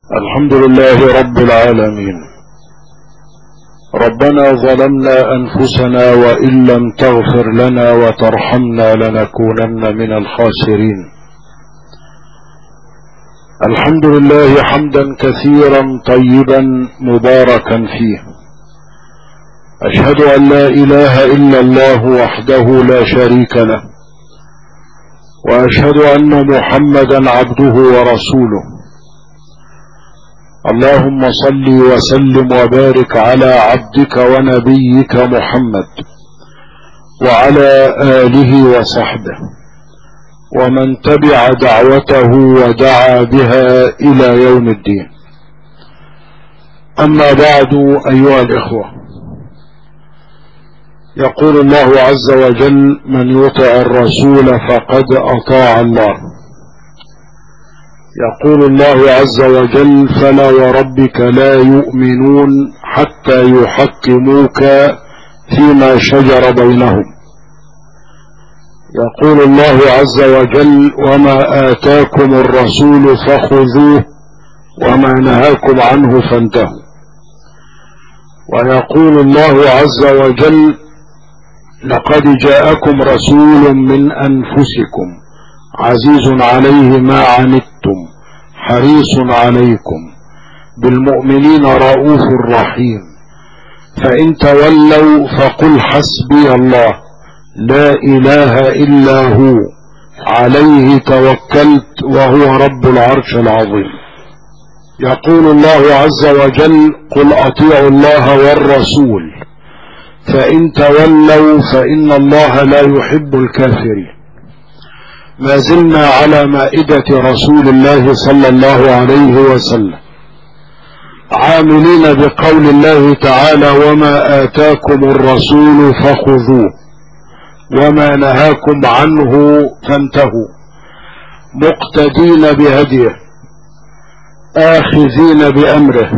الحمد لله رب العالمين ربنا ظلمنا انفسنا وان لم تغفر لنا وترحمنا لنكونن من الخاسرين الحمد لله حمدا كثيرا طيبا مباركا فيه اشهد ان لا اله الا الله وحده لا شريك له واشهد ان محمدا عبده ورسوله اللهم صل وسلم وبارك على عبدك ونبيك محمد وعلى آله وصحبه ومن تبع دعوته ودعا بها إلى يوم الدين أما بعد أيها الإخوة يقول الله عز وجل من يطع الرسول فقد أطاع الله يقول الله عز وجل فلا وربك لا يؤمنون حتى يحكموك فيما شجر بينهم يقول الله عز وجل وما آتاكم الرسول فخذوه وما نهاكم عنه فانتهوا ويقول الله عز وجل لقد جاءكم رسول من أنفسكم عزيز عليه ما عنتم حريص عليكم بالمؤمنين رؤوف رحيم فإن تولوا فقل حسبي الله لا إله إلا هو عليه توكلت وهو رب العرش العظيم يقول الله عز وجل قل أطيعوا الله والرسول فإن تولوا فإن الله لا يحب الكافرين ما زلنا على مائدة رسول الله صلى الله عليه وسلم عاملين بقول الله تعالى وما آتاكم الرسول فخذوه وما نهاكم عنه فانتهوا مقتدين بهديه آخذين بأمره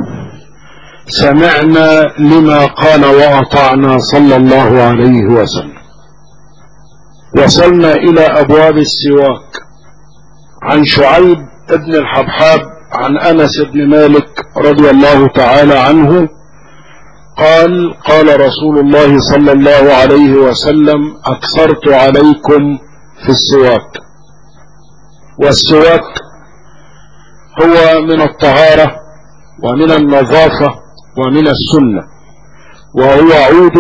سمعنا لما قال وأطعنا صلى الله عليه وسلم وصلنا إلى أبواب السواك عن شعيب ابن الحبحاب عن أنس بن مالك رضي الله تعالى عنه قال قال رسول الله صلى الله عليه وسلم أكثرت عليكم في السواك والسواك هو من الطهارة ومن النظافة ومن السنة وهو عود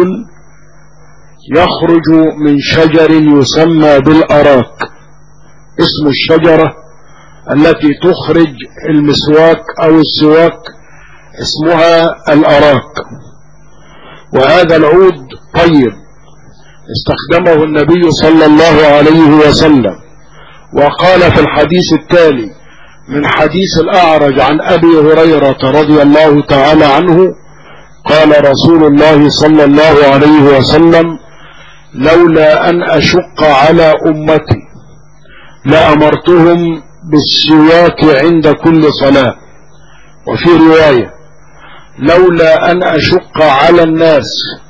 يخرج من شجر يسمى بالأراك اسم الشجرة التي تخرج المسواك أو السواك اسمها الأراك وهذا العود طيب استخدمه النبي صلى الله عليه وسلم وقال في الحديث التالي من حديث الأعرج عن أبي هريرة رضي الله تعالى عنه قال رسول الله صلى الله عليه وسلم لولا أن أشق على أمتي لأمرتهم بالسواك عند كل صلاة وفي رواية لولا أن أشق على الناس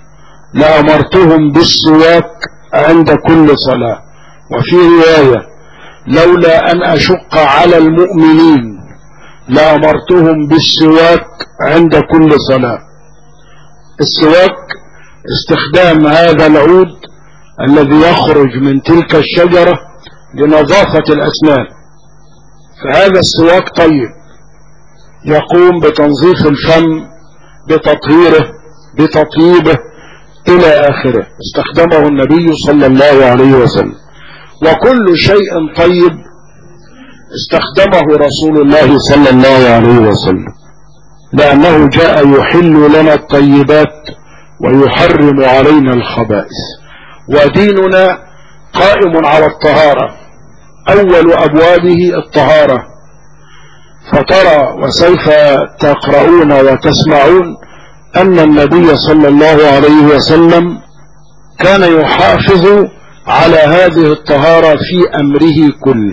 لأمرتهم بالسواك عند كل صلاة وفي رواية لولا أن أشق على المؤمنين لأمرتهم بالسواك عند كل صلاة السواك استخدام هذا العود الذي يخرج من تلك الشجرة لنظافة الأسنان فهذا السواك طيب يقوم بتنظيف الفم بتطهيره بتطيبه إلى آخره استخدمه النبي صلى الله عليه وسلم وكل شيء طيب استخدمه رسول الله صلى الله عليه وسلم لأنه جاء يحل لنا الطيبات ويحرم علينا الخبائث وديننا قائم على الطهارة أول أبوابه الطهارة فترى وسوف تقرؤون وتسمعون أن النبي صلى الله عليه وسلم كان يحافظ على هذه الطهارة في أمره كله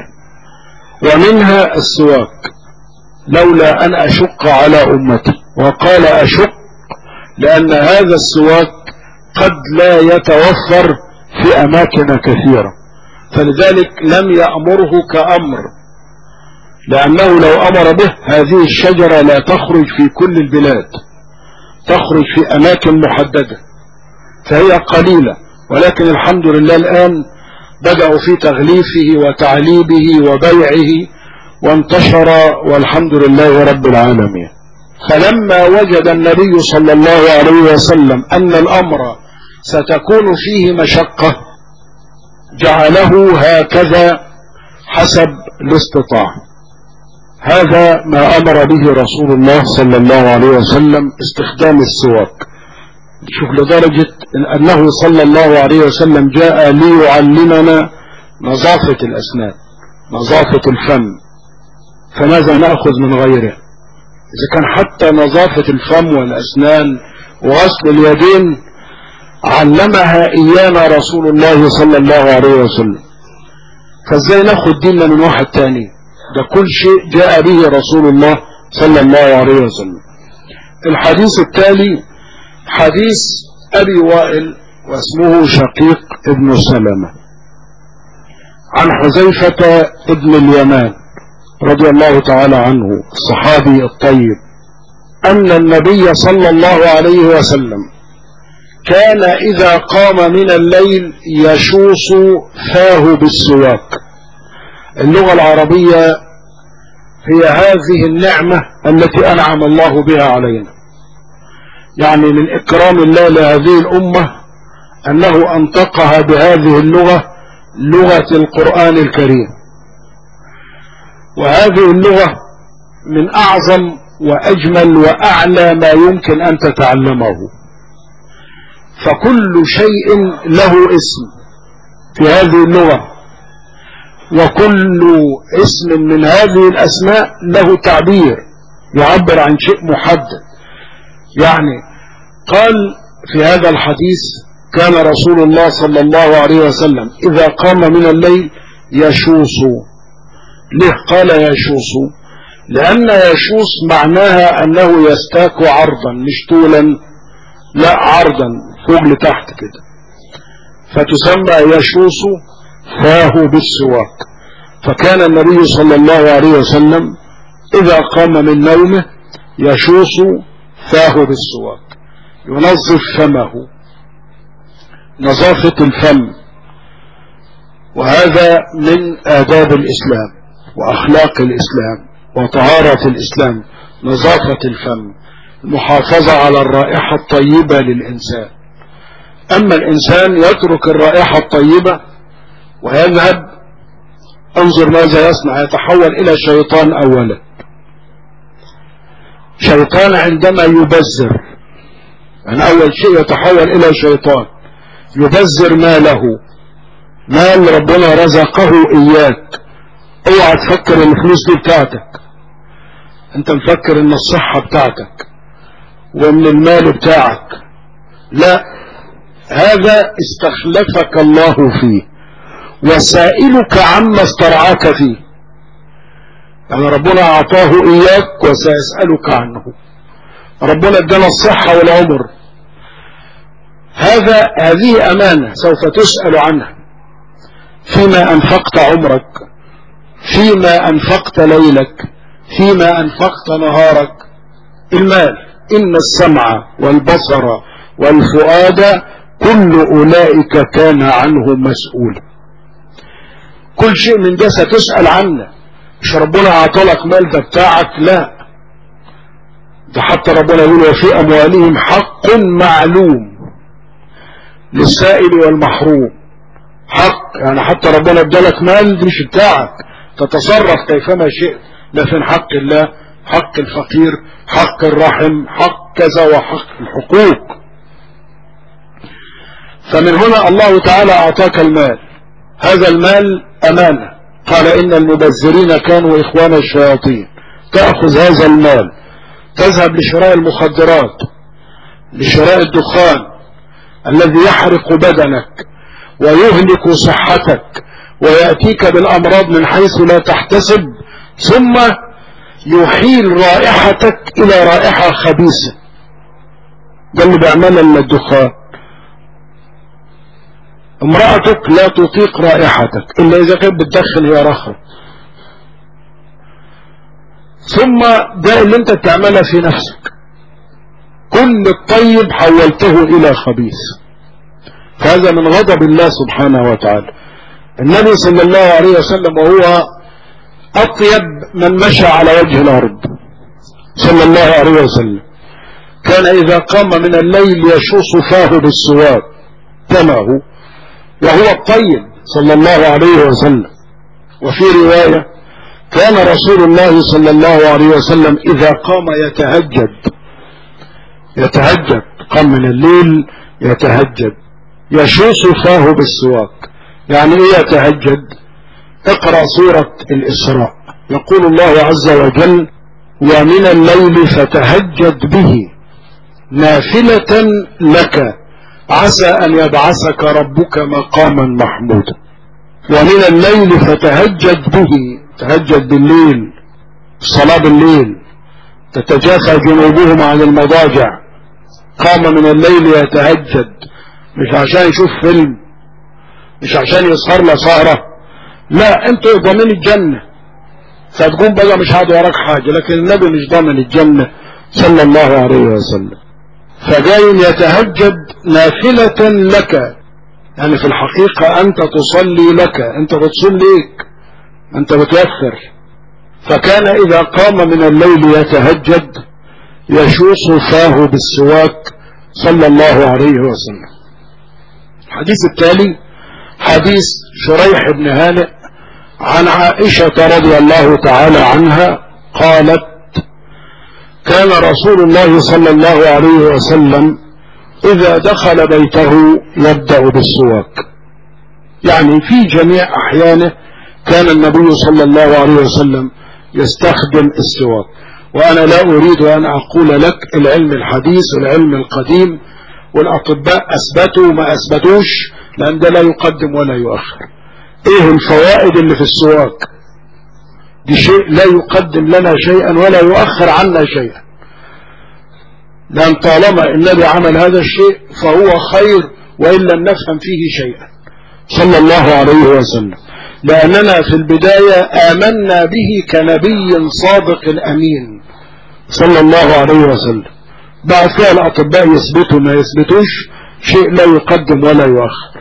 ومنها السواك لولا أن أشق على أمتي وقال أشق لأن هذا السواك قد لا يتوفر في أماكن كثيرة فلذلك لم يأمره كأمر لأنه لو أمر به هذه الشجرة لا تخرج في كل البلاد تخرج في أماكن محددة فهي قليلة ولكن الحمد لله الآن بدأوا في تغليفه وتعليبه وبيعه وانتشر والحمد لله رب العالمين فلما وجد النبي صلى الله عليه وسلم أن الأمر ستكون فيه مشقة جعله هكذا حسب الاستطاعة هذا ما أمر به رسول الله صلى الله عليه وسلم استخدام السواك شوف لدرجة أنه صلى الله عليه وسلم جاء ليعلمنا نظافة الأسنان نظافة الفم فماذا نأخذ من غيره إذا كان حتى نظافة الفم والأسنان وغسل اليدين علمها إيانا رسول الله صلى الله عليه وسلم فازاي ناخد ديننا من واحد تاني ده كل شيء جاء به رسول الله صلى الله عليه وسلم الحديث التالي حديث أبي وائل واسمه شقيق ابن سلمة عن حذيفة ابن اليمان رضي الله تعالى عنه الصحابي الطيب أن النبي صلى الله عليه وسلم كان إذا قام من الليل يشوص فاه بالسواك اللغة العربية هي هذه النعمة التي أنعم الله بها علينا يعني من إكرام الله لهذه الأمة أنه أنطقها بهذه اللغة لغة القرآن الكريم وهذه اللغة من أعظم وأجمل وأعلى ما يمكن أن تتعلمه فكل شيء له اسم في هذه اللغة وكل اسم من هذه الأسماء له تعبير يعبر عن شيء محدد يعني قال في هذا الحديث كان رسول الله صلى الله عليه وسلم إذا قام من الليل يشوص ليه قال يشوص لأن يشوص معناها أنه يستاك عرضا مش طولا لا عرضا فوق لتحت كده فتسمى يشوص فاه بالسواك فكان النبي صلى الله عليه وسلم إذا قام من نومه يشوص فاه بالسواك ينظف فمه نظافة الفم وهذا من آداب الإسلام وأخلاق الإسلام وطهارة الإسلام نظافة الفم المحافظة على الرائحة الطيبة للإنسان أما الإنسان يترك الرائحة الطيبة ويذهب انظر ماذا يصنع يتحول إلى شيطان أولا شيطان عندما يبذر يعني أول شيء يتحول إلى شيطان يبذر ماله مال ربنا رزقه إياك اوعى تفكر ان الفلوس دي بتاعتك انت مفكر ان الصحة بتاعتك وان المال بتاعك لا هذا استخلفك الله فيه وسائلك عما استرعاك فيه يعني ربنا اعطاه اياك وسيسألك عنه ربنا ادانا الصحة والعمر هذا هذه امانة سوف تسأل عنها فيما انفقت عمرك فيما أنفقت ليلك فيما أنفقت نهارك المال إن السمع والبصر والفؤاد كل أولئك كان عنه مسؤولا كل شيء من ده ستسأل عنه مش ربنا أعطلك مال ده بتاعك لا ده حتى ربنا يقول وفي أموالهم حق معلوم للسائل والمحروم حق يعني حتى ربنا ادالك مال دي مش بتاعك تتصرف كيفما شئت لكن حق الله حق الفقير حق الرحم حق كذا وحق الحقوق فمن هنا الله تعالى أعطاك المال هذا المال أمانة قال إن المبذرين كانوا إخوان الشياطين تأخذ هذا المال تذهب لشراء المخدرات لشراء الدخان الذي يحرق بدنك ويهلك صحتك ويأتيك بالأمراض من حيث لا تحتسب ثم يحيل رائحتك إلى رائحة خبيثة ده اللي بيعملها الدخان امرأتك لا تطيق رائحتك إلا إذا كانت بتدخن هي رخر ثم ده اللي انت بتعملها في نفسك كل الطيب حولته الى خبيث فهذا من غضب الله سبحانه وتعالى النبي صلى الله عليه وسلم وهو اطيب من مشى على وجه الارض صلى الله عليه وسلم كان اذا قام من الليل يشوص فاه بالسواك تمه وهو الطيب صلى الله عليه وسلم وفي رواية كان رسول الله صلى الله عليه وسلم إذا قام يتهجد يتهجد قام من الليل يتهجد يشوص فاه بالسواك يعني ايه يتهجد اقرأ سورة الإسراء يقول الله عز وجل ومن الليل فتهجد به نافلة لك عسى أن يبعثك ربك مقاما محمودا ومن الليل فتهجد به تهجد بالليل صلاة بالليل تتجافى جنوبهم عن المضاجع قام من الليل يتهجد مش عشان يشوف فيلم مش عشان يسهر له سهرة لا انتوا ضامن الجنة فتقوم بقى مش هاد وراك حاجة لكن النبي مش ضامن الجنة صلى الله عليه وسلم فجاي يتهجد نافلة لك يعني في الحقيقة أنت تصلي لك أنت بتصلي ليك أنت بتوفر فكان إذا قام من الليل يتهجد يشوص فاه بالسواك صلى الله عليه وسلم الحديث التالي حديث شريح بن هانئ عن عائشة رضي الله تعالى عنها قالت كان رسول الله صلى الله عليه وسلم إذا دخل بيته يبدأ بالسواك يعني في جميع أحيانه كان النبي صلى الله عليه وسلم يستخدم السواك وأنا لا أريد أن أقول لك العلم الحديث والعلم القديم والأطباء أثبتوا ما أثبتوش لأن ده لا يقدم ولا يؤخر إيه الفوائد اللي في السواك دي شيء لا يقدم لنا شيئا ولا يؤخر عنا شيئا لأن طالما النبي عمل هذا الشيء فهو خير وإن لم نفهم فيه شيئا صلى الله عليه وسلم لأننا في البداية آمنا به كنبي صادق الأمين صلى الله عليه وسلم بعد كده الأطباء يثبتوا ما يثبتوش شيء لا يقدم ولا يؤخر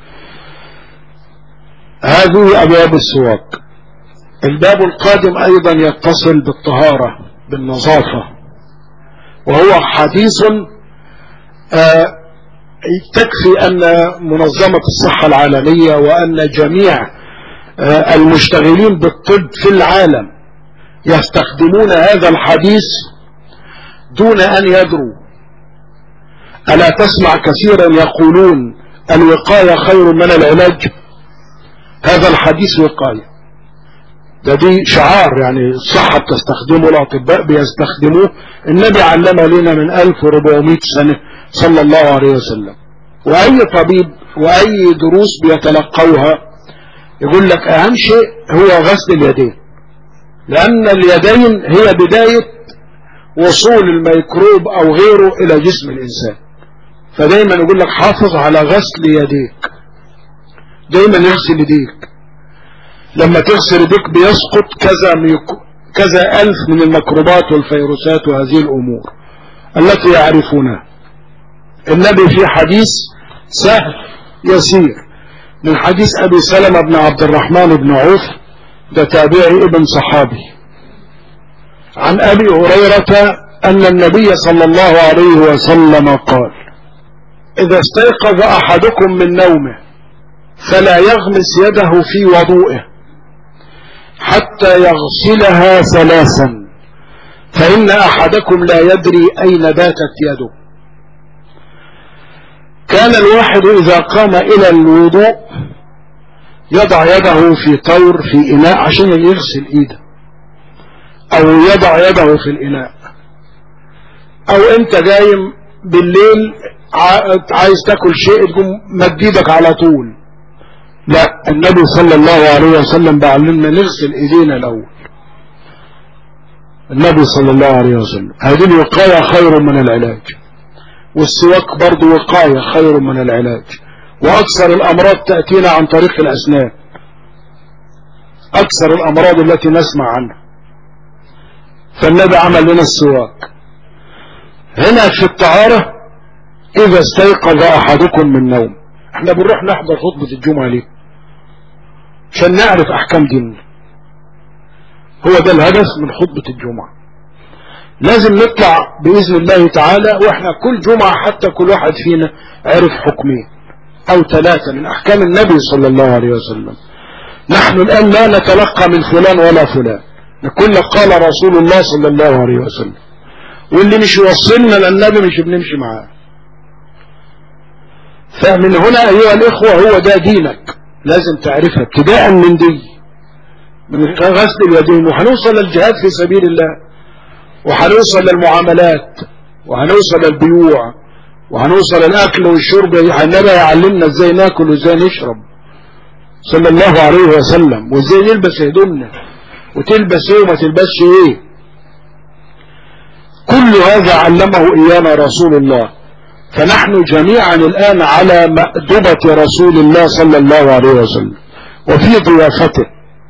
هذه أبواب السواك الباب القادم أيضا يتصل بالطهارة بالنظافة وهو حديث آه تكفي أن منظمة الصحة العالمية وأن جميع آه المشتغلين بالطب في العالم يستخدمون هذا الحديث دون أن يدروا ألا تسمع كثيرا يقولون الوقاية خير من العلاج هذا الحديث وقاية ده دي شعار يعني الصحة بتستخدمه الأطباء بيستخدموه النبي علم لنا من 1400 سنة صلى الله عليه وسلم وأي طبيب وأي دروس بيتلقوها يقول لك أهم شيء هو غسل اليدين لأن اليدين هي بداية وصول الميكروب أو غيره إلى جسم الإنسان فدايما يقول لك حافظ على غسل يديك دايما يغسل يديك لما تغسل يديك بيسقط كذا ميكو كذا ألف من الميكروبات والفيروسات وهذه الأمور التي يعرفونها النبي في حديث سهل يسير من حديث أبي سلمة بن عبد الرحمن بن عوف ده تابعي ابن صحابي عن أبي هريرة أن النبي صلى الله عليه وسلم قال إذا استيقظ أحدكم من نومه فلا يغمس يده في وضوئه حتى يغسلها ثلاثا فإن أحدكم لا يدري أين باتت يده كان الواحد إذا قام إلى الوضوء يضع يده في طور في إناء عشان يغسل إيده أو يضع يده في الإناء أو أنت جايم بالليل عايز تاكل شيء تقوم مديدك على طول لا النبي صلى الله عليه وسلم بعلمنا نغسل ايدينا الاول النبي صلى الله عليه وسلم هذه الوقاية خير من العلاج والسواك برضو وقاية خير من العلاج واكثر الامراض تأتينا عن طريق الاسنان اكثر الامراض التي نسمع عنها فالنبي عمل لنا السواك هنا في الطهارة اذا استيقظ احدكم من نوم احنا بنروح نحضر خطبة الجمعة ليه عشان نعرف احكام ديننا هو ده الهدف من خطبة الجمعة لازم نطلع بإذن الله تعالى واحنا كل جمعة حتى كل واحد فينا عرف حكمين او ثلاثة من احكام النبي صلى الله عليه وسلم نحن الان لا نتلقى من فلان ولا فلان نقول لك قال رسول الله صلى الله عليه وسلم واللي مش يوصلنا للنبي مش بنمشي معاه فمن هنا ايها الاخوة هو ده دينك لازم تعرفها ابتداء من دي من غسل اليدين وهنوصل للجهاد في سبيل الله وهنوصل للمعاملات وهنوصل للبيوع وهنوصل للاكل والشرب النبي يعلمنا ازاي ناكل وازاي نشرب صلى الله عليه وسلم وازاي نلبس هدومنا وتلبس ايه وما تلبسش ايه كل هذا علمه ايانا رسول الله فنحن جميعا الان على مأدبة رسول الله صلى الله عليه وسلم وفي ضيافته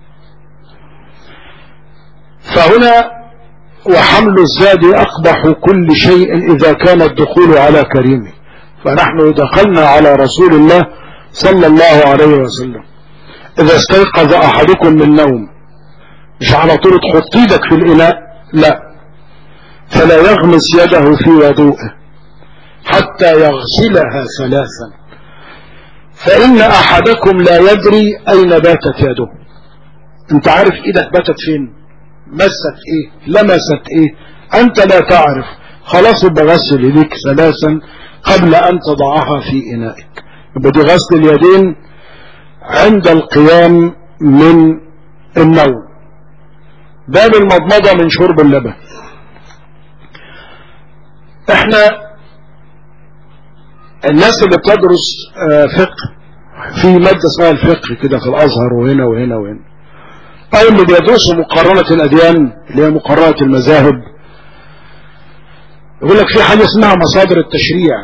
فهنا وحمل الزاد أقبح كل شيء إذا كان الدخول على كريمه فنحن دخلنا على رسول الله صلى الله عليه وسلم إذا استيقظ أحدكم من نوم مش على طول تحط ايدك في الإناء لا فلا يغمس يده في وضوءه حتى يغسلها ثلاثا فإن أحدكم لا يدري أين باتت يده انت عارف ايدك باتت فين مست ايه لمست ايه انت لا تعرف خلاص يبقى غسل يديك ثلاثا قبل ان تضعها في انائك يبقى دي غسل اليدين عند القيام من النوم باب المضمضة من شرب اللبن احنا الناس اللي بتدرس فقه في مادة اسمها الفقه كده في الازهر وهنا وهنا وهنا أو اللي بيدرسوا مقارنة الأديان اللي هي مقارنة المذاهب يقول لك في حاجة اسمها مصادر التشريع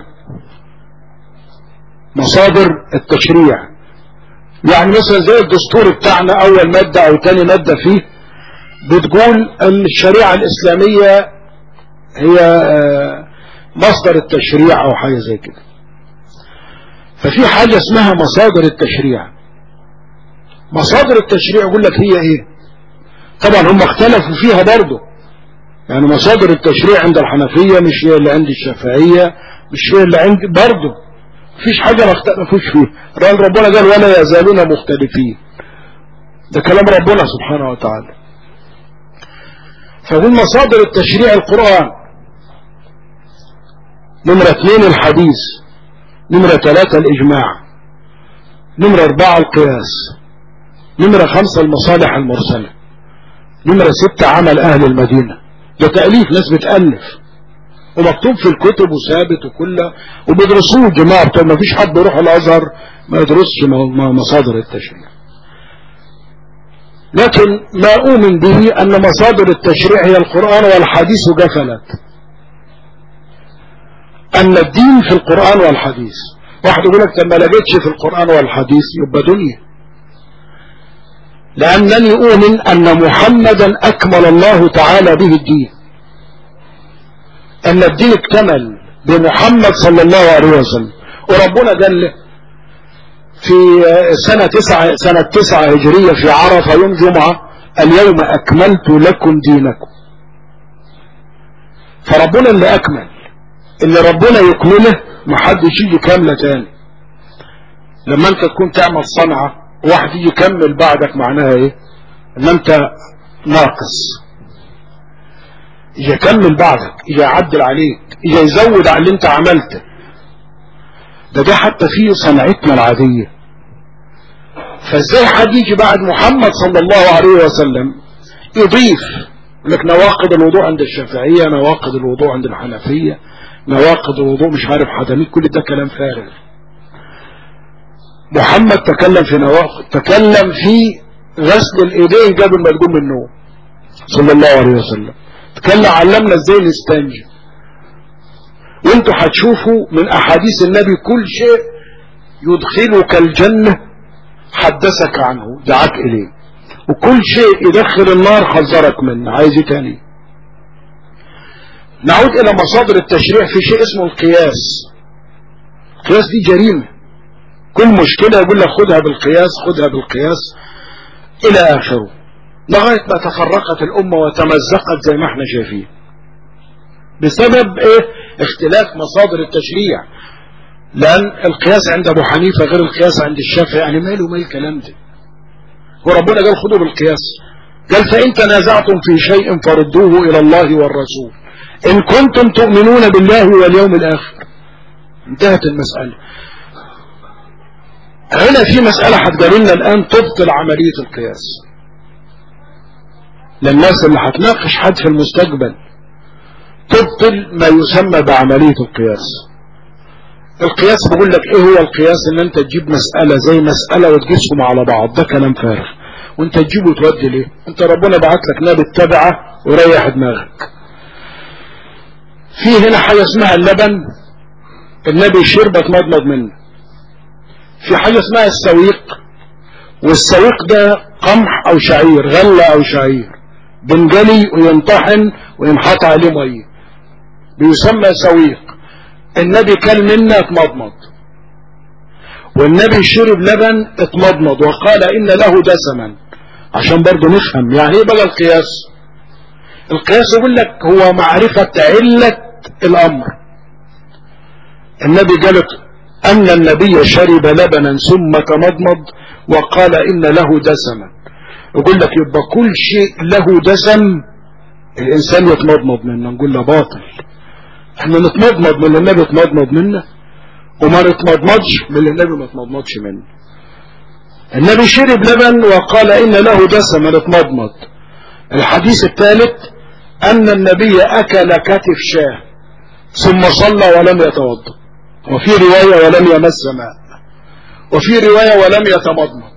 مصادر التشريع يعني مثلا زي الدستور بتاعنا أول مادة أو تاني مادة فيه بتقول أن الشريعة الإسلامية هي مصدر التشريع أو حاجة زي كده ففي حاجة اسمها مصادر التشريع مصادر التشريع يقول لك هي ايه طبعا هم اختلفوا فيها برضه يعني مصادر التشريع عند الحنفية مش هي اللي عند الشافعية مش هي اللي عند برضه مفيش حاجة ما اختلفوش فيها لأن ربنا قال ولا يزالون مختلفين ده كلام ربنا سبحانه وتعالى فهم مصادر التشريع القرآن نمرة اثنين الحديث نمرة ثلاثة الإجماع نمرة أربعة القياس نمرة خمسة المصالح المرسلة نمرة ستة عمل أهل المدينة ده تأليف ناس بتألف ومكتوب في الكتب وثابت وكله وبيدرسوه جماعة بتوع ما فيش حد يروح الأزهر ما يدرسش مصادر التشريع لكن ما أؤمن به أن مصادر التشريع هي القرآن والحديث جفلت أن الدين في القرآن والحديث واحد يقول لك ما لقيتش في القرآن والحديث يبقى دنيا لأنني أؤمن أن محمدا أكمل الله تعالى به الدين أن الدين اكتمل بمحمد صلى الله عليه وسلم وربنا قال له في سنة تسعة, سنة تسعة هجرية في عرفة يوم جمعة اليوم أكملت لكم دينكم فربنا اللي أكمل اللي ربنا يكمله محدش يجي كاملة تاني لما انت تكون تعمل صنعة واحد يجي يكمل بعدك معناها ايه ان انت ناقص يجي يكمل بعدك يجي يعدل عليك يجي يزود على اللي انت عملته ده ده حتى في صنعتنا العادية فازاي حد يجي بعد محمد صلى الله عليه وسلم يضيف لك نواقض الوضوء عند الشافعية نواقض الوضوء عند الحنفية نواقض الوضوء مش عارف حدميت كل ده كلام فارغ محمد تكلم في نواقض تكلم في غسل الايدين قبل ما تقوم من النوم صلى الله عليه وسلم تكلم علمنا ازاي نستنجي وانتوا هتشوفوا من احاديث النبي كل شيء يدخلك الجنة حدثك عنه دعاك اليه وكل شيء يدخل النار حذرك منه عايز ايه تاني نعود الى مصادر التشريع في شيء اسمه القياس القياس دي جريمة كل مشكلة يقول لك خدها بالقياس خدها بالقياس الى اخره لغاية ما تفرقت الامة وتمزقت زي ما احنا شايفين بسبب ايه اختلاف مصادر التشريع لان القياس عند ابو حنيفة غير القياس عند الشافعي يعني ماله ما الكلام ده وربنا قال خدوا بالقياس قال فإن تنازعتم في شيء فردوه إلى الله والرسول إن كنتم تؤمنون بالله واليوم الآخر انتهت المسألة هنا في مسألة هتجرينا الآن تبطل عملية القياس للناس اللي هتناقش حد في المستقبل تبطل ما يسمى بعملية القياس القياس بقول لك ايه هو القياس ان انت تجيب مسألة زي مسألة وتقيسهم على بعض ده كلام فارغ وانت تجيبه وتودي ليه انت ربنا بعت لك نبي اتبعه وريح دماغك في هنا حاجة اسمها اللبن النبي شربة مضمض منه في حاجة اسمها السويق والسويق ده قمح او شعير غلة او شعير بنجلي وينطحن وينحط عليه مية بيسمى سويق النبي كل منا اتمضمض والنبي شرب لبن اتمضمض وقال ان له دسما عشان برضه نفهم يعني ايه بقى القياس القياس يقول لك هو معرفة علة الامر النبي قال ان النبي شرب لبنا ثم تمضمض وقال ان له دسما يقول لك يبقى كل شيء له دسم الانسان يتمضمض منه نقول له باطل احنا نتمضمض من اللي النبي اتمضمض منه وما نتمضمضش من اللي النبي ما اتمضمضش منه النبي شرب لبن وقال ان له دسما اتمضمض الحديث الثالث ان النبي اكل كتف شاه ثم صلى ولم يتوضا وفي رواية ولم يمس ماء وفي رواية ولم يتمضمض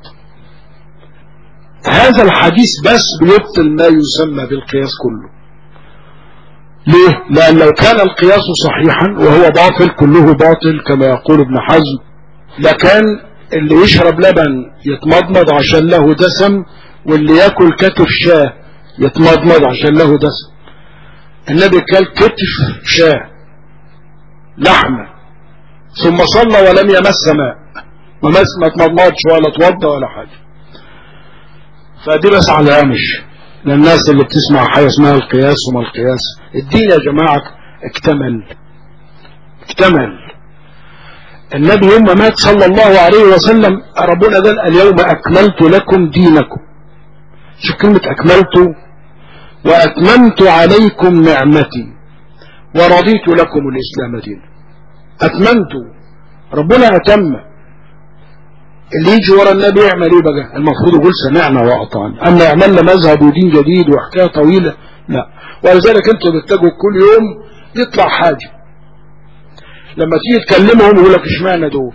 هذا الحديث بس بيبطل ما يسمى بالقياس كله ليه لان لو كان القياس صحيحا وهو باطل كله باطل كما يقول ابن حزم لكان اللي يشرب لبن يتمضمض عشان له دسم واللي ياكل كتف شاه يتمضمض عشان له دسم النبي كل كتف شاه لحمة ثم صلى ولم يمس ماء ما مس ما تمضمضش ولا توضى ولا حاجة فدي بس على هامش للناس اللي بتسمع حاجة اسمها القياس وما القياس الدين يا جماعة اكتمل اكتمل النبي يوم ما مات صلى الله عليه وسلم ربنا قال اليوم أكملت لكم دينكم شوف كلمة أكملت وأتممت عليكم نعمتي ورضيت لكم الإسلام دينا أتممت ربنا أتم اللي يجي ورا النبي يعمل ايه بقى المفروض يقول سمعنا واطعنا اما يعمل مذهب ودين جديد وحكايه طويله لا ولذلك انتوا بتتجهوا كل يوم يطلع حاجه لما تيجي تكلمهم يقول لك اشمعنى دول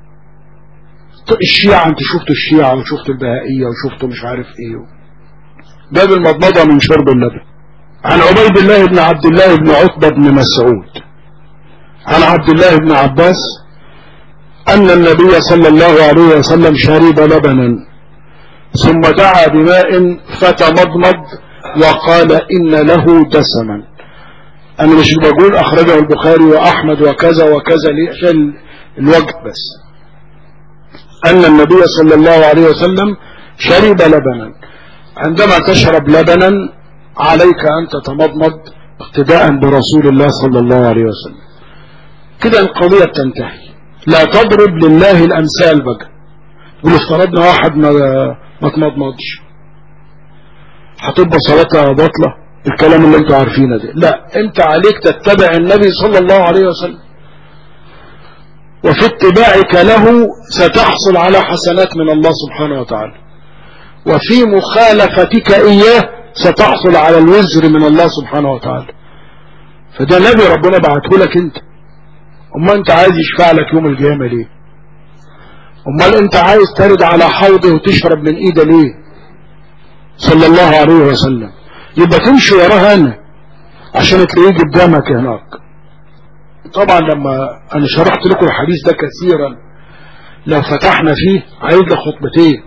الشيعة انت شفتوا الشيعة وشفتوا البهائية وشفتوا مش عارف ايه باب المضمضة من شرب اللبن عن عبيد الله بن عبد الله بن عتبة بن مسعود عن عبد الله بن عباس أن النبي صلى الله عليه وسلم شرب لبنا ثم دعا بماء فتمضمض وقال إن له دسما أنا مش بقول أخرجه البخاري وأحمد وكذا وكذا ليه عشان الوقت بس أن النبي صلى الله عليه وسلم شرب لبنا عندما تشرب لبنا عليك أن تتمضمض اقتداء برسول الله صلى الله عليه وسلم كده القضية تنتهي لا تضرب لله الأمثال بقى ولو افترضنا واحد ما ما تمضمضش هتبقى صلاتها باطلة الكلام اللي انتوا عارفينه ده لا انت عليك تتبع النبي صلى الله عليه وسلم وفي اتباعك له ستحصل على حسنات من الله سبحانه وتعالى وفي مخالفتك إياه ستحصل على الوزر من الله سبحانه وتعالى فده نبي ربنا بعته لك انت امال انت عايز يشفع لك يوم القيامه ليه امال انت عايز ترد على حوضه وتشرب من ايده ليه صلى الله عليه وسلم يبقى تمشي وراه انا عشان تلاقيه قدامك هناك طبعا لما انا شرحت لكم الحديث ده كثيرا لو فتحنا فيه عايز له خطبتين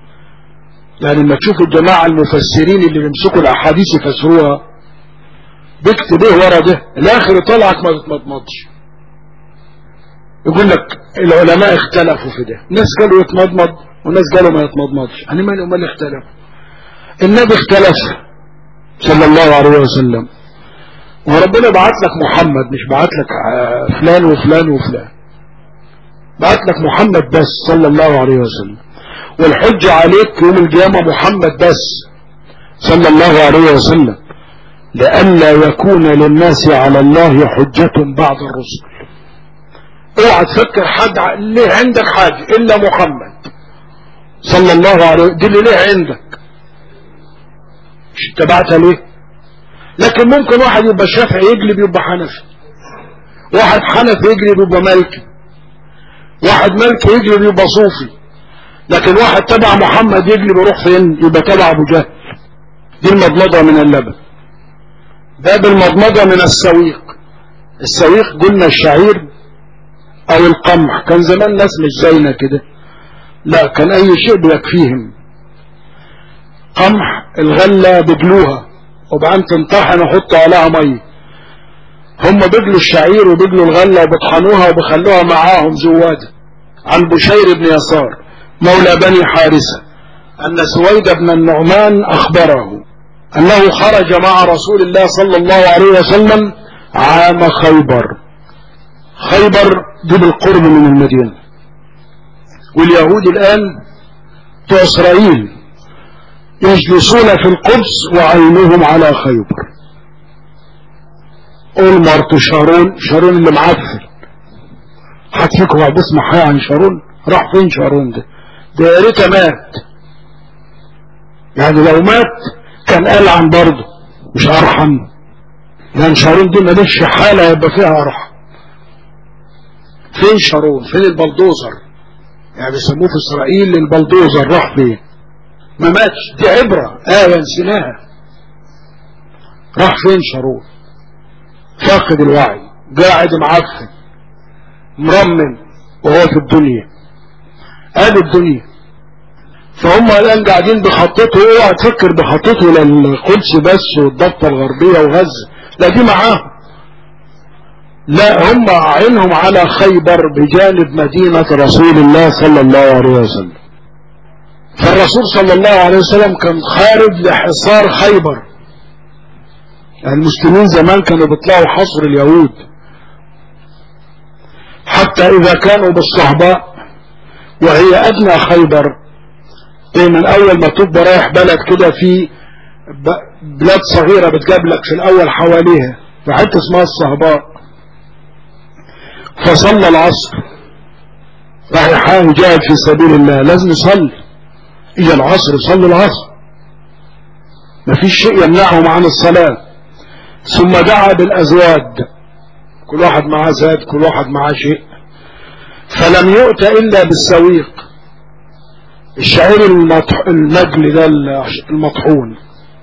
يعني لما تشوفوا الجماعة المفسرين اللي بيمسكوا الاحاديث يفسروها بيكتب ايه ورا ده الاخر طلعك ما تتمضمضش يقول لك العلماء اختلفوا في ده ناس قالوا يتمضمض وناس قالوا ما يتمضمضش يعني ما اللي اختلفوا النبي اختلف صلى الله عليه وسلم وربنا بعت لك محمد مش بعت لك فلان وفلان وفلان بعت لك محمد بس صلى الله عليه وسلم والحج عليك يوم القيامة محمد بس صلى الله عليه وسلم لئلا يكون للناس على الله حجة بعد الرسل اوعى تفكر حد ليه عندك حاجة الا محمد صلى الله عليه وسلم دي اللي ليه عندك مش اتبعتها ليه لكن ممكن واحد يبقى شافعي يقلب يبقى حنفي واحد حنفي يقلب يبقى مالكي واحد مالكي يقلب يبقى صوفي لكن واحد تبع محمد يقلب يروح فين يبقى تبع ابو جهل دي المضمضة من اللبن باب المضمضة من السويق السويق قلنا الشعير او القمح كان زمان ناس مش زينا كده لا كان اي شيء بيكفيهم قمح الغلة بجلوها وبعدين تنطحن وحطوا عليها مية هم بجلوا الشعير وبجلوا الغلة وبطحنوها وبخلوها معاهم زوادة عن بشير بن يسار مولى بني حارثة أن سويد بن النعمان أخبره أنه خرج مع رسول الله صلى الله عليه وسلم عام خيبر خيبر دي بالقرب من المدينة واليهود الآن بتوع إسرائيل يجلسون في القدس وعينهم على خيبر أولمرت شارون شارون اللي معفن حد فيكم بعد اسمه حي عن شارون راح فين شارون ده ده يا ريت مات يعني لو مات كان قال عن برضه مش ارحم لان شارون دي ماليش حاله يبقى فيها ارحم فين شارون فين البلدوزر يعني بيسموه في اسرائيل البلدوزر راح فين ما ماتش دي عبرة آية نسيناها راح فين شارون فاقد الوعي قاعد معفن مرمم وهو في الدنيا ادي الدنيا فهم الان قاعدين بخطته اوعى تفكر بخطته للقدس بس والضفة الغربية وغزة لا دي معاهم لا هم عينهم على خيبر بجانب مدينة رسول الله صلى الله عليه وسلم فالرسول صلى الله عليه وسلم كان خارج لحصار خيبر المسلمين زمان كانوا بيطلعوا حصر اليهود حتى إذا كانوا بالصحباء وهي أدنى خيبر من أول ما تبقى رايح بلد كده في بلاد صغيرة بتقابلك في الأول حواليها في حتة اسمها الصهباء فصلى العصر راح يحاول جاهد في سبيل الله لازم يصلي إجا العصر يصلي العصر مفيش شيء يمنعهم عن الصلاة ثم دعا بالأزواج كل واحد معاه زاد كل واحد معاه شيء فلم يؤت إلا بالسويق الشعير المجل ده المطحون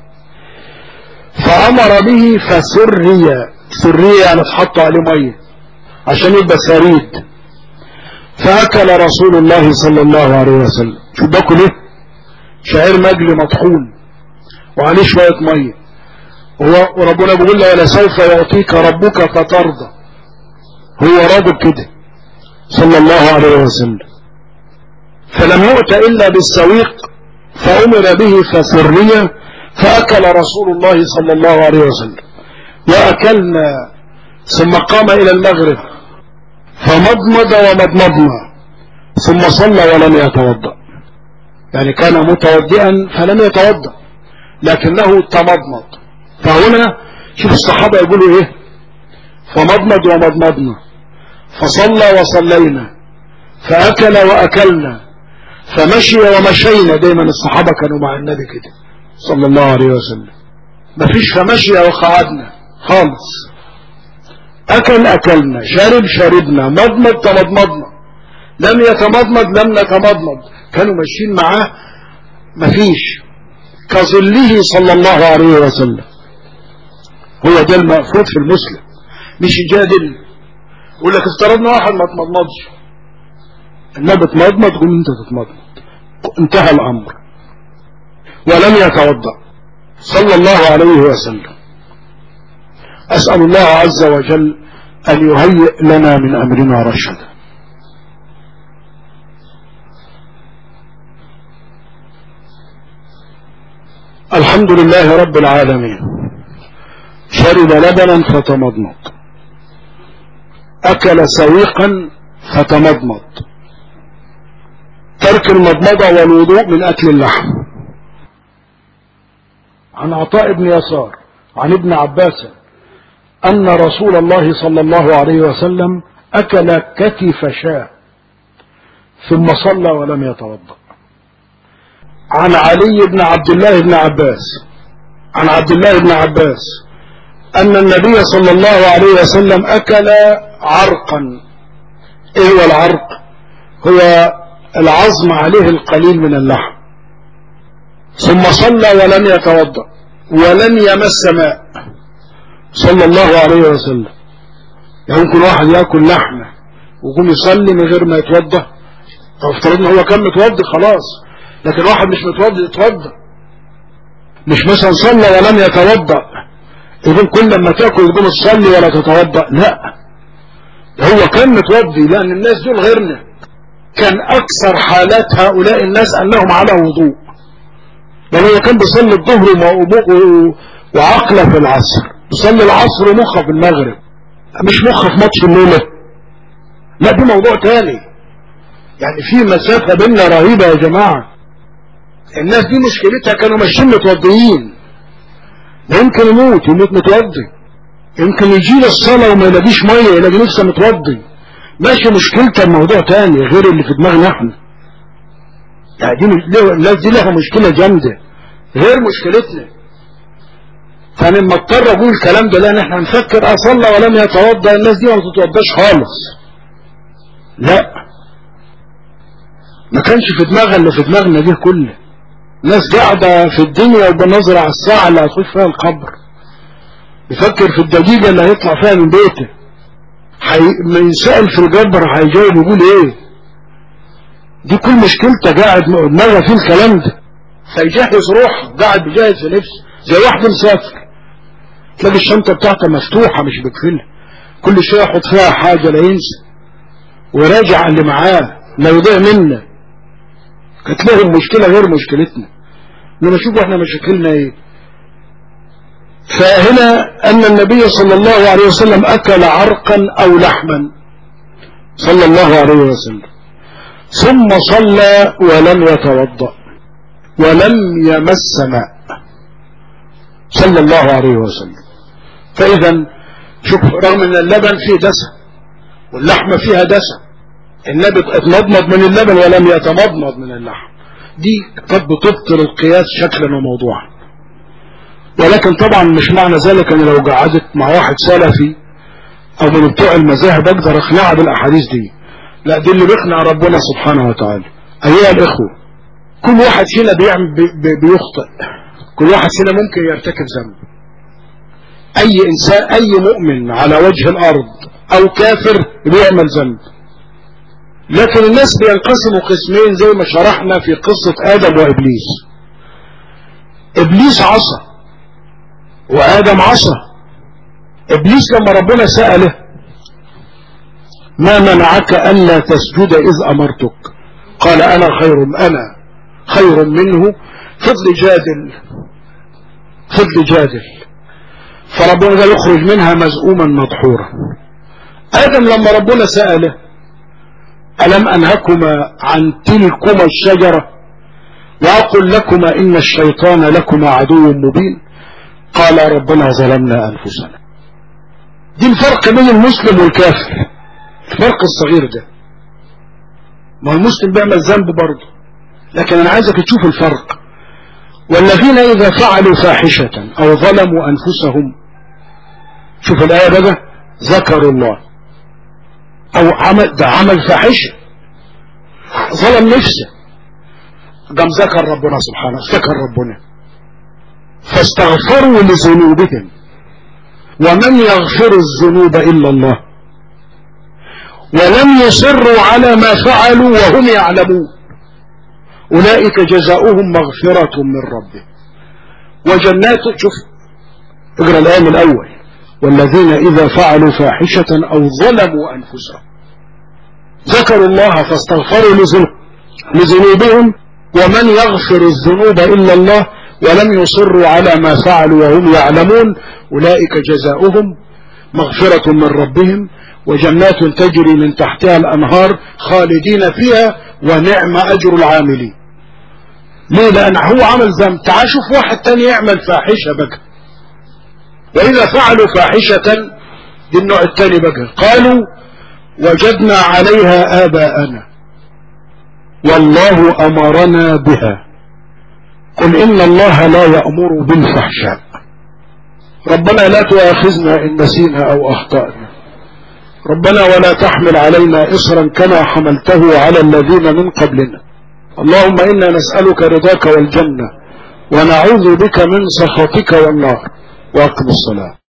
فأمر به فسري سري يعني تحط عليه مية عشان يبقى سريد فأكل رسول الله صلى الله عليه وسلم شو باكل ايه شعير مجل مطحون وعليه شوية مية هو وربنا بيقول له ولسوف يعطيك ربك فترضى هو راضي كده صلى الله عليه وسلم فلم يؤت إلا بالسويق فأمر به فسرية فأكل رسول الله صلى الله عليه وسلم وأكلنا ثم قام إلى المغرب فمضمض ومضمضنا ثم صلى ولم يتوضأ يعني كان متوضئا فلم يتوضأ لكنه تمضمض فهنا شوف الصحابة يقولوا ايه فمضمض ومضمضنا فصلى وصلينا فأكل وأكلنا فمشي ومشينا دايما الصحابة كانوا مع النبي كده صلى الله عليه وسلم مفيش فمشي وقعدنا خالص أكل أكلنا شرب شربنا مضمض تمضمضنا لم يتمضمض لم نتمضمض كانوا ماشيين معاه مفيش كظله صلى الله عليه وسلم هو ده المقصود في المسلم مش يجادل يقول لك افترضنا واحد ما تمضمضش النبي تمضمض قول انت تتمضمض انتهى الامر ولم يتوضا صلى الله عليه وسلم أسأل الله عز وجل أن يهيئ لنا من أمرنا رشدا الحمد لله رب العالمين شرب لبنا فتمضمض أكل سويقا فتمضمض ترك المضمضة والوضوء من أكل اللحم عن عطاء بن يسار عن ابن عباس أن رسول الله صلى الله عليه وسلم أكل كتف شاة ثم صلى ولم يتوضأ عن علي بن عبد الله بن عباس عن عبد الله بن عباس أن النبي صلى الله عليه وسلم أكل عرقا إيه هو العرق هو العظم عليه القليل من اللحم ثم صلى ولم يتوضأ ولم يمس ماء صلى الله عليه وسلم يعني ممكن واحد يأكل لحمة ويقوم يصلي من غير ما يتوضأ طب افترضنا هو كان متوضي خلاص لكن واحد مش متوضي يتوضأ مش مثلا صلى ولم يتوضأ يقول كل لما تاكل تقوم تصلي ولا تتوضأ لا هو كان متوضي لأن الناس دول غيرنا كان أكثر حالات هؤلاء الناس أنهم على وضوء بل هو كان بيصلي الظهر وعقله في العصر بيصلي العصر ومخه في المغرب مش مخه في ماتش الليلة لا دي موضوع تاني يعني في مسافة بيننا رهيبة يا جماعة الناس دي مشكلتها كانوا ماشيين متوضيين يمكن يموت يموت متوضي يمكن يجي له الصلاة وما يلاقيش مية يلاقي نفسه متوضي ماشي مشكلتها الموضوع تاني غير اللي في دماغنا احنا يعني دي الناس دي لها مشكلة جامدة غير مشكلتنا فانا لما اضطر اقول الكلام ده لان احنا هنفكر اصلى ولم يتوضا الناس دي ما بتتوضاش خالص لا ما كانش في دماغها اللي في دماغنا دي كله ناس قاعدة في الدنيا وبنظر على الساعة اللي هتخش فيها القبر يفكر في الدقيقة اللي هيطلع فيها من بيته حي... ما يسأل في الجبر هيجاوب يقول ايه دي كل مشكلته قاعد دماغه في الكلام ده فيجهز روحه قاعد بيجهز في نفسه زي واحد مسافر تلاقي الشنطة بتاعته مفتوحة مش بقفلها كل شوية يحط فيها حاجة لا ينسى وراجع اللي معاه لا يضيع منا كانت لهم مشكلة غير مشكلتنا لما نشوف احنا مشاكلنا ايه فهنا ان النبي صلى الله عليه وسلم اكل عرقا او لحما صلى الله عليه وسلم ثم صلى ولم يتوضأ ولم يمس ماء صلى الله عليه وسلم فاذا شوف رغم ان اللبن فيه دسم واللحمة فيها دسم النبي اتمضمض من اللبن ولم يتمضمض من اللحم دي قد بتبطل القياس شكلا وموضوعا ولكن طبعا مش معنى ذلك ان لو قعدت مع واحد سلفي او من بتوع المذاهب اقدر اقنعها بالاحاديث دي لا دي اللي بيقنع ربنا سبحانه وتعالى ايها الاخوة كل واحد فينا بيعمل بي بي بيخطئ كل واحد فينا ممكن يرتكب ذنب اي انسان اي مؤمن على وجه الارض او كافر بيعمل ذنب لكن الناس بينقسموا قسمين زي ما شرحنا في قصة آدم وإبليس إبليس عصى وآدم عصى إبليس لما ربنا سأله ما منعك ألا تسجد إذ أمرتك قال أنا خير أنا خير منه فضل جادل فضل جادل فربنا قال يخرج منها مزؤوما مدحورا آدم لما ربنا سأله ألم أنهكما عن تلكما الشجرة وأقول لكما إن الشيطان لكما عدو مبين قال ربنا ظلمنا أنفسنا دي الفرق بين المسلم والكافر الفرق الصغير ده ما المسلم بيعمل ذنب برضه لكن أنا عايزك تشوف الفرق والذين إذا فعلوا فاحشة أو ظلموا أنفسهم شوف الآية بقى ذكروا الله او عمل ده عمل فاحشة ظلم نفسه قام ذكر ربنا سبحانه ذكر ربنا فاستغفروا لذنوبهم ومن يغفر الذنوب إلا الله ولم يصروا على ما فعلوا وهم يعلمون أولئك جزاؤهم مغفرة من ربهم وجنات شوف اقرأ الآية الأول والذين إذا فعلوا فاحشة أو ظلموا أنفسهم ذكروا الله فاستغفروا لذنوبهم ومن يغفر الذنوب إلا الله ولم يصروا على ما فعلوا وهم يعلمون أولئك جزاؤهم مغفرة من ربهم وجنات تجري من تحتها الأنهار خالدين فيها ونعم أجر العاملين ليه لأن هو عمل ذنب تعال شوف واحد تاني يعمل فاحشة بقى وإذا فعلوا فاحشة دي النوع التاني بقى قالوا وجدنا عليها آباءنا والله أمرنا بها قل إن الله لا يأمر بالفحشاء ربنا لا تؤاخذنا إن نسينا أو أخطأنا ربنا ولا تحمل علينا إصرا كما حملته على الذين من قبلنا اللهم إنا نسألك رضاك والجنة ونعوذ بك من سخطك والنار وأقم الصلاة